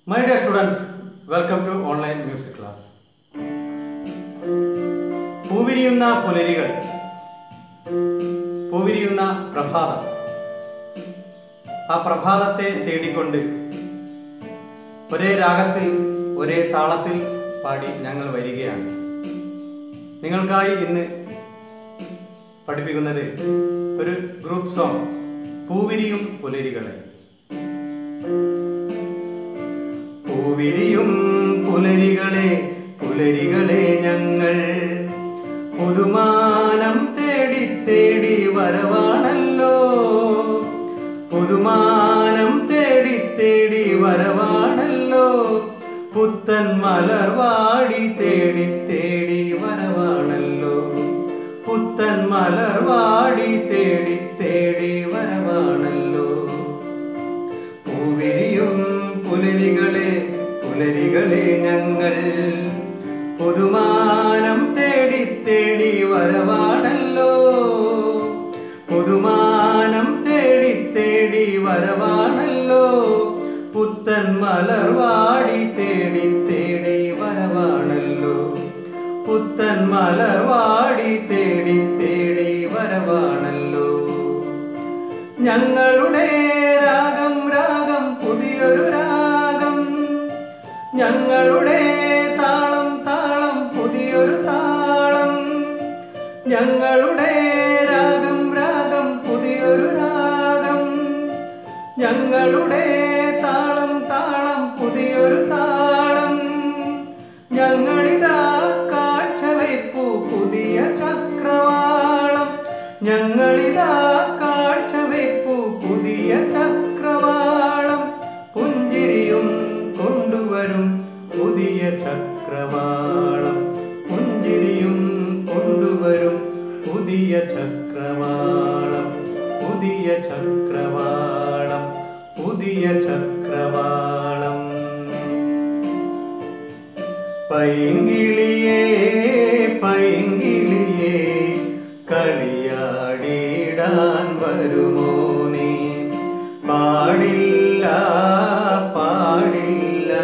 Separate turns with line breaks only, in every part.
My dear students, welcome to online music class. പൂവിരിയുന്ന പുലരികൾ പൂവിരിയുന്ന പ്രഭാതം ആ പ്രഭാതത്തെ തേടിക്കൊണ്ട് ഒരേ രാഗത്തിൽ ഒരേ താളത്തിൽ പാടി ഞങ്ങൾ വരികയാണ് നിങ്ങൾക്കായി ഇന്ന് പഠിപ്പിക്കുന്നത് ഒരു ഗ്രൂപ്പ് സോങ് പൂവിരിയും പുലരികളെ പൂവിരിയും പുലരികളെ പുലരികളെ ഞങ്ങൾ പുതുമാനം തേടി തേടി വരവാണല്ലോ പുതുമാനം തേടി തേടി വരവാണല്ലോ പുത്തൻ മലർവാടി തേടി തേടി വരവാണല്ലോ പുത്തൻ മലർവാടി തേടി തേടി വരവാണല്ലോ പൂവിരിയും പുലരികളെ പുലരികളെ ഞങ്ങൾ പുതുമാനം തേടി തേടി വരവാണല്ലോ പുതുമാനം തേടി തേടി വരവാണല്ലോ പുത്തൻ മലർവാടി തേടി തേടി വരവാണല്ലോ പുത്തൻ മലർവാടി തേടി തേടി വരവാണല്ലോ ഞങ്ങളുടെ രാഗം രാഗം പുതിയൊരു രാഗം ഞങ്ങളുടെ താളം താളം പുതിയൊരു താളം ഞങ്ങളുടെ രാഗം രാഗം പുതിയൊരു രാഗം ഞങ്ങളുടെ താളം താളം പുതിയൊരു താളം ഞങ്ങളിതാ കാഴ്ചവെപ്പു പുതിയ ചക്രവാളം ഞങ്ങളിതാ കാഴ്ചവെപ്പു പുതിയ ചക്രവാളം പുഞ്ചിരിയും കൊണ്ടുവരും പുതിയ ചക്രവാളം പുഞ്ചിരിയും കൊണ്ടുവരും പുതിയ ചക്രവാളം പുതിയ ചക്രവാളം പുതിയ ചക്രവാളം പൈങ്കിളിയേ പൈങ്കിളിയേ കളിയാടിടാൻ വരുമോ നീ പാടില്ല പാടില്ല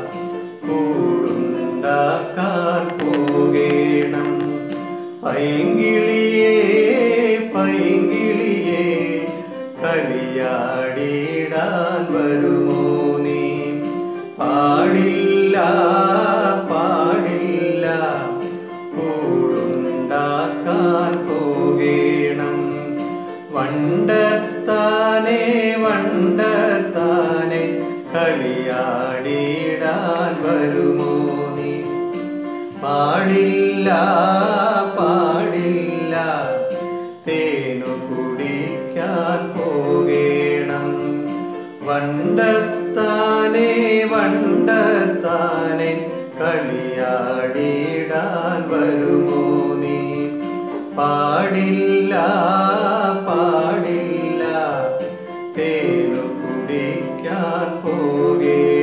കൂടുണ്ടാക്കാൻ പോകേണം പൈങ്കിളിയേ പൈങ്കിളിയേ കളിയാടിടാൻ വരുമോ നീ പാടില്ല പാടില്ല കൂടുണ്ടാക്കാൻ പോകേണം വണ്ടത്താനെ വണ്ടത്താനെ കളിയാടിടാൻ വരുമോ നീ പാടില്ല പാടില്ല തേനു കുടിക്കാൻ പോകേണം വണ്ടത്താനെ വണ്ടത്താനെ കളിയാടിടാൻ വരുമോ നീ പാടില്ല പാടില്ല തേനു കുടിക്കാൻ പോകേ